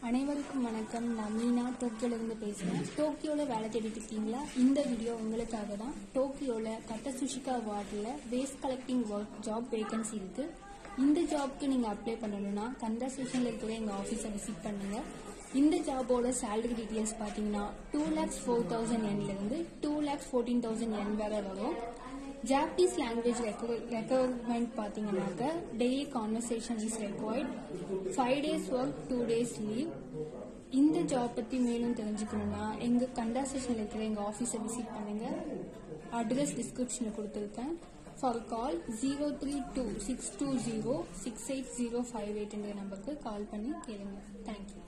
அனைவருக்கும் வணக்கம் நான் மீனா டோக்கியோலேருந்து பேசுகிறேன் டோக்கியோவில் வேலை தேடிட்டு இருக்கீங்களா இந்த வீடியோ உங்களுக்காக தான் டோக்கியோவில் கட்டசுஷிகா வார்டில் waste collecting work job vacancy இருக்குது இந்த ஜாப்க்கு நீங்கள் அப்ளை பண்ணணும்னா கந்தா ஸ்டேஷனில் இருக்கிற எங்கள் ஆஃபீஸை விசிட் பண்ணுங்கள் இந்த ஜாபோட சேலரி டீட்டெயில்ஸ் பார்த்தீங்கன்னா டூ லேக்ஸ் ஃபோர் தௌசண்ட் என்லேருந்து two lakhs fourteen thousand yen வரை வரும் ஜாப்பனீஸ் லாங்குவேஜ் ரெக்குவயர்மெண்ட் பார்த்தீங்கன்னாக்க daily conversation is required five days work two days leave இந்த ஜாப் பற்றி மேலும் தெரிஞ்சுக்கணும்னா எங்கள் கண்டா ஸ்டேஷனில் இருக்கிற எங்கள் ஆஃபீஸை விசிட் பண்ணுங்கள் அட்ரஸ் டிஸ்கிரிப்ஷனில் கொடுத்துருக்கேன் for call zero three two six two zero six eight zero five எயிட்ன்ற நம்பருக்கு கால் பண்ணி கேளுங்க தேங்க்யூ